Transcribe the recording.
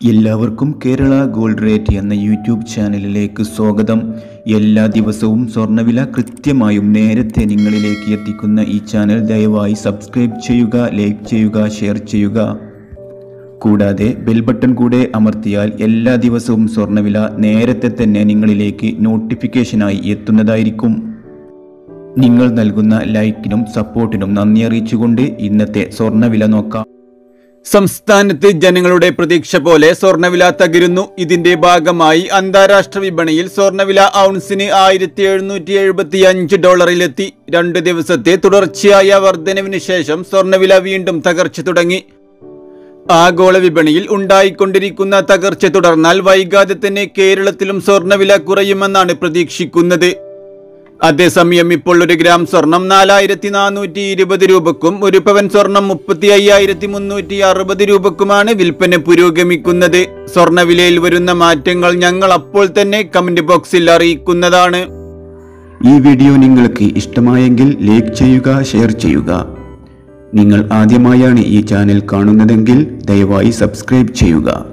എല്ലാവർക്കും Kerala gold rate എന്ന YouTube ചാനലിലേക്ക് സ്വാഗതം എല്ലാ ദിവസവും സ്വർണ്ണവില കൃത്യമായും നേരത്തെ നിങ്ങളിലേക്ക് എത്തിക്കുന്ന ഈ ചാനൽ ദയവായി സബ്സ്ക്രൈബ് ചെയ്യുക ലൈക്ക് ചെയ്യുക ഷെയർ ചെയ്യുക കൂടാതെ ബെൽ ബട്ടൺ കൂടെ അമർത്തിയാൽ എല്ലാ ദിവസവും സ്വർണ്ണവില നേരത്തെ തന്നെ നിങ്ങളിലേക്ക് നോട്ടിഫിക്കേഷനായി എത്തുന്നതായിരിക്കും നിങ്ങൾ നൽകുന്ന ലൈക്കിനും സപ്പോർട്ടിനും നന്ദി അറിയിച്ചുകൊണ്ട് ഇന്നത്തെ സ്വർണ്ണവില നോക്കാം സംസ്ഥാനത്ത് ജനങ്ങളുടെ പ്രതീക്ഷ പോലെ സ്വർണ്ണവില തകരുന്നു ഇതിന്റെ ഭാഗമായി അന്താരാഷ്ട്ര വിപണിയിൽ സ്വർണ്ണവില ഔൺസിന് ആയിരത്തി എഴുന്നൂറ്റി എഴുപത്തി അഞ്ച് ഡോളറിലെത്തി രണ്ട് ദിവസത്തെ തുടർച്ചയായ വർധനവിന് ശേഷം സ്വർണ്ണവില വീണ്ടും തകർച്ച തുടങ്ങി ആഗോള വിപണിയിൽ ഉണ്ടായിക്കൊണ്ടിരിക്കുന്ന തകർച്ച തുടർന്നാൽ വൈകാതെ തന്നെ കേരളത്തിലും സ്വർണ്ണവില കുറയുമെന്നാണ് പ്രതീക്ഷിക്കുന്നത് അതേസമയം ഇപ്പോൾ ഒരു ഗ്രാം സ്വർണം നാലായിരത്തി നാനൂറ്റി ഇരുപത് രൂപക്കും ഒരു പവൻ സ്വർണം മുപ്പത്തി അയ്യായിരത്തി മുന്നൂറ്റി അറുപത് രൂപക്കുമാണ് വിൽപ്പന പുരോഗമിക്കുന്നത് സ്വർണ്ണവിലയിൽ വരുന്ന മാറ്റങ്ങൾ ഞങ്ങൾ അപ്പോൾ തന്നെ കമന്റ് ബോക്സിൽ അറിയിക്കുന്നതാണ് ഈ വീഡിയോ നിങ്ങൾക്ക് ഇഷ്ടമായെങ്കിൽ ലൈക്ക് ചെയ്യുക ഷെയർ ചെയ്യുക നിങ്ങൾ ആദ്യമായാണ് ഈ ചാനൽ കാണുന്നതെങ്കിൽ ദയവായി സബ്സ്ക്രൈബ് ചെയ്യുക